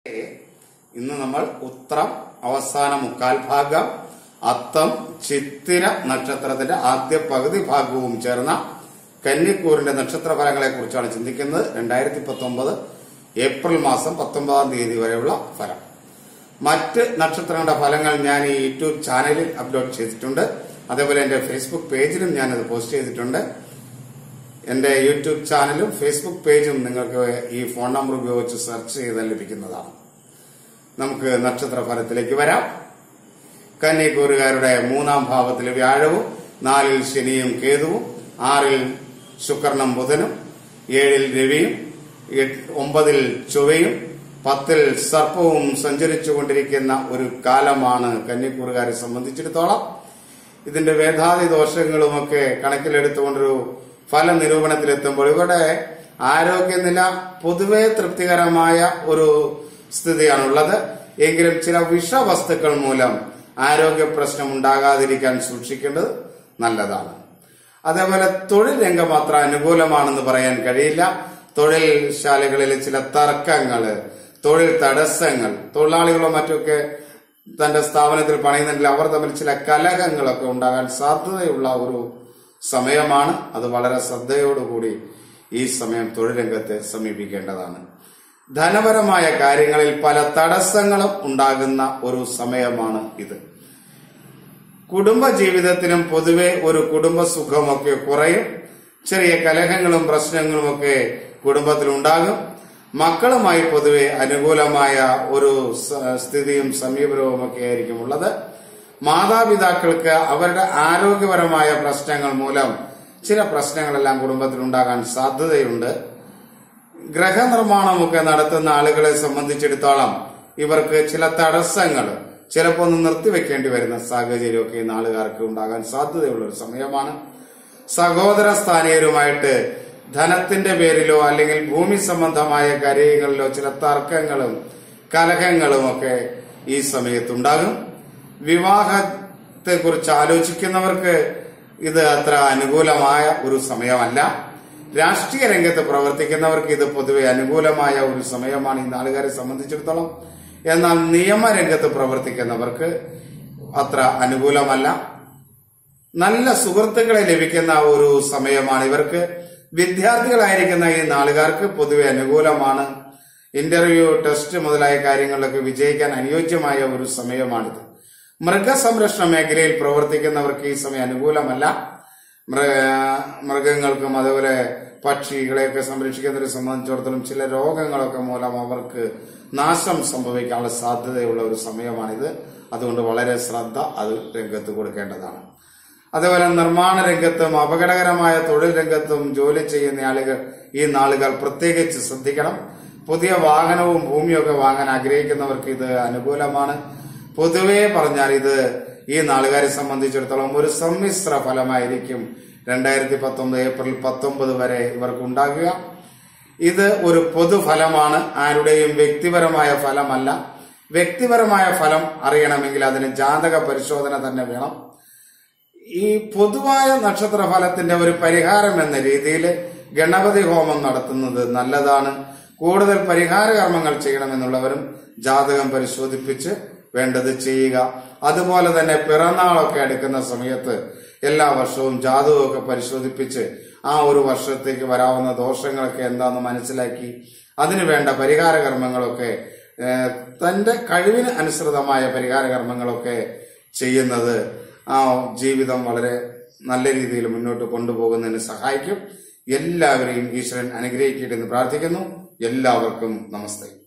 ഇന്ന് നമ്മൾ ഉത്രം അവസാന മുക്കാൽ ഭാഗം അത്തം ചിത്തിര നക്ഷത്രത്തിന്റെ ആദ്യ പകുതി ഭാഗവും ചേർന്ന കന്നിക്കൂറിന്റെ നക്ഷത്ര ഫലങ്ങളെ കുറിച്ചാണ് ചിന്തിക്കുന്നത് രണ്ടായിരത്തി പത്തൊമ്പത് ഏപ്രിൽ മാസം പത്തൊമ്പതാം തീയതി വരെയുള്ള ഫലം മറ്റ് നക്ഷത്രങ്ങളുടെ ഫലങ്ങൾ ഞാൻ ഈ യൂട്യൂബ് ചാനലിൽ അപ്ലോഡ് ചെയ്തിട്ടുണ്ട് അതേപോലെ എന്റെ ഫേസ്ബുക്ക് പേജിലും ഞാനത് പോസ്റ്റ് ചെയ്തിട്ടുണ്ട് എന്റെ യൂട്യൂബ് ചാനലും ഫേസ്ബുക്ക് പേജും നിങ്ങൾക്ക് ഈ ഫോൺ നമ്പർ ഉപയോഗിച്ച് സെർച്ച് ചെയ്താൽ ലഭിക്കുന്നതാണ് നമുക്ക് നക്ഷത്ര ഫലത്തിലേക്ക് വരാം കന്നിക്കൂറുകാരുടെ മൂന്നാം ഭാവത്തിൽ വ്യാഴവും നാലിൽ ശനിയും കേതുവും ആറിൽ ശുക്രനും ബുധനും ഏഴിൽ രവിയും എട്ട്- ഒമ്പതിൽ ചൊവ്വയും പത്തിൽ സർപ്പവും സഞ്ചരിച്ചുകൊണ്ടിരിക്കുന്ന ഒരു കാലമാണ് കന്നിക്കൂറുകാരെ സംബന്ധിച്ചിടത്തോളം ഇതിന്റെ വേദാതി ദോഷങ്ങളുമൊക്കെ കണക്കിലെടുത്തുകൊണ്ടൊരു ഫല നിരൂപണത്തിലെത്തുമ്പോൾ ഇവിടെ ആരോഗ്യനില പൊതുവെ തൃപ്തികരമായ ഒരു സ്ഥിതിയാണുള്ളത് എങ്കിലും ചില വിഷവസ്തുക്കൾ മൂലം ആരോഗ്യ പ്രശ്നം ഉണ്ടാകാതിരിക്കാൻ സൂക്ഷിക്കേണ്ടത് നല്ലതാണ് അതേപോലെ തൊഴിൽ രംഗം അത്ര അനുകൂലമാണെന്ന് പറയാൻ കഴിയില്ല തൊഴിൽ ശാലകളിലെ ചില തർക്കങ്ങള് തൊഴിൽ തടസ്സങ്ങൾ തൊഴിലാളികളോ മറ്റൊക്കെ തന്റെ സ്ഥാപനത്തിൽ പണിയുന്നെങ്കിൽ അവർ തമ്മിൽ ചില കലഹങ്ങളൊക്കെ ഉണ്ടാകാൻ സാധ്യതയുള്ള ഒരു സമയമാണ് അത് വളരെ ശ്രദ്ധയോടുകൂടി ഈ സമയം തൊഴിൽ രംഗത്തെ സമീപിക്കേണ്ടതാണ് ധനപരമായ കാര്യങ്ങളിൽ പല തടസ്സങ്ങളും ഉണ്ടാകുന്ന ഒരു സമയമാണ് ഇത് കുടുംബ ജീവിതത്തിലും പൊതുവെ ഒരു കുടുംബ സുഖമൊക്കെ കുറയും ചെറിയ കലഹങ്ങളും പ്രശ്നങ്ങളുമൊക്കെ കുടുംബത്തിൽ ഉണ്ടാകും മക്കളുമായി പൊതുവെ അനുകൂലമായ ഒരു സ- സ്ഥിതിയും സമീപനവും ഒക്കെ ആയിരിക്കും ഉള്ളത് മാതാപിതാക്കൾക്ക് അവരുടെ ആരോഗ്യപരമായ പ്രശ്നങ്ങൾ മൂലം ചില പ്രശ്നങ്ങളെല്ലാം കുടുംബത്തിൽ ഉണ്ടാകാൻ സാധ്യതയുണ്ട് ഗ്രഹനിർമ്മാണമൊക്കെ നടത്തുന്ന ആളുകളെ സംബന്ധിച്ചിടത്തോളം ഇവർക്ക് ചില തടസ്സങ്ങൾ ചിലപ്പോൾ ഒന്ന് നിർത്തിവെക്കേണ്ടി വരുന്ന സാഹചര്യമൊക്കെ ഈ നാളുകാർക്ക് ഉണ്ടാകാൻ സാധ്യതയുള്ള ഒരു സമയമാണ് സഹോദര സ്ഥാനീയരുമായിട്ട് ധനത്തിന്റെ പേരിലോ അല്ലെങ്കിൽ ഭൂമി സംബന്ധമായ കാര്യങ്ങളിലോ ചില തർക്കങ്ങളും കലഹങ്ങളും ഒക്കെ ഈ സമയത്തുണ്ടാകും വിവാഹത്തെ കുറിച്ച് ആലോചിക്കുന്നവർക്ക് ഇത് അത്ര അനുകൂലമായ ഒരു സമയമല്ല രാഷ്ട്രീയ രംഗത്ത് പ്രവർത്തിക്കുന്നവർക്ക് ഇത് പൊതുവെ അനുകൂലമായ ഒരു സമയമാണ് ഈ നാളുകാരെ സംബന്ധിച്ചിടത്തോളം എന്നാൽ നിയമരംഗത്ത് പ്രവർത്തിക്കുന്നവർക്ക് അത്ര അനുകൂലമല്ല നല്ല സുഹൃത്തുക്കളെ ലഭിക്കുന്ന ഒരു സമയമാണ് ഇവർക്ക് വിദ്യാർത്ഥികളായിരിക്കുന്ന ഈ നാളുകാർക്ക് പൊതുവെ അനുകൂലമാണ് ഇന്റർവ്യൂ ടെസ്റ്റ് മുതലായ കാര്യങ്ങളിലൊക്കെ വിജയിക്കാൻ അനുയോജ്യമായ ഒരു സമയമാണിത് മൃഗസംരക്ഷണ മേഖലയിൽ പ്രവർത്തിക്കുന്നവർക്ക് ഈ സമയം അനുകൂലമല്ല മൃ- മൃഗങ്ങൾക്കും അതുപോലെ പക്ഷികളെയൊക്കെ സംരക്ഷിക്കുന്നവരെ സംബന്ധിച്ചിടത്തോളം ചില രോഗങ്ങളൊക്കെ മൂലം അവർക്ക് നാശം സംഭവിക്കാനുള്ള സാധ്യതയുള്ള ഒരു സമയമാണിത് അതുകൊണ്ട് വളരെ ശ്രദ്ധ അത് രംഗത്ത് കൊടുക്കേണ്ടതാണ് അതേപോലെ നിർമ്മാണ രംഗത്തും അപകടകരമായ തൊഴിൽ രംഗത്തും ജോലി ചെയ്യുന്ന ആളുകൾ ഈ നാളുകൾ പ്രത്യേകിച്ച് ശ്രദ്ധിക്കണം പുതിയ വാഹനവും ഭൂമിയൊക്കെ വാങ്ങാൻ ആഗ്രഹിക്കുന്നവർക്ക് ഇത് അനുകൂലമാണ് പൊതുവേ പറഞ്ഞാൽ ഇത് ഈ നാളുകാരെ സംബന്ധിച്ചിടത്തോളം ഒരു സമ്മിശ്ര ഫലമായിരിക്കും രണ്ടായിരത്തി പത്തൊമ്പത് ഏപ്രിൽ പത്തൊമ്പത് വരെ ഇവർക്ക് ഉണ്ടാകുക ഇത് ഒരു പൊതുഫലമാണ് ആരുടെയും വ്യക്തിപരമായ ഫലമല്ല വ്യക്തിപരമായ ഫലം അറിയണമെങ്കിൽ അതിന് ജാതക പരിശോധന തന്നെ വേണം ഈ പൊതുവായ നക്ഷത്ര ഫലത്തിന്റെ ഒരു പരിഹാരം എന്ന രീതിയിൽ ഗണപതി ഹോമം നടത്തുന്നത് നല്ലതാണ് കൂടുതൽ പരിഹാര കർമ്മങ്ങൾ ചെയ്യണമെന്നുള്ളവരും ജാതകം പരിശോധിപ്പിച്ച് വേണ്ടത് ചെയ്യുക അതുപോലെ തന്നെ പിറന്നാളൊക്കെ എടുക്കുന്ന സമയത്ത് എല്ലാ വർഷവും ജാതകമൊക്കെ പരിശോധിപ്പിച്ച് ആ ഒരു വർഷത്തേക്ക് വരാവുന്ന ദോഷങ്ങളൊക്കെ എന്താണെന്ന് മനസ്സിലാക്കി അതിനു വേണ്ട പരിഹാര കർമ്മങ്ങളൊക്കെ ഏഹ്, തന്റെ കഴിവിന് അനുസൃതമായ പരിഹാര കർമ്മങ്ങളൊക്കെ ചെയ്യുന്നത് ആ ജീവിതം വളരെ നല്ല രീതിയിൽ മുന്നോട്ട് കൊണ്ടുപോകുന്നതിന് സഹായിക്കും എല്ലാവരെയും ഈശ്വരൻ അനുഗ്രഹിക്കട്ടെ എന്ന് പ്രാർത്ഥിക്കുന്നു എല്ലാവർക്കും നമസ്തേ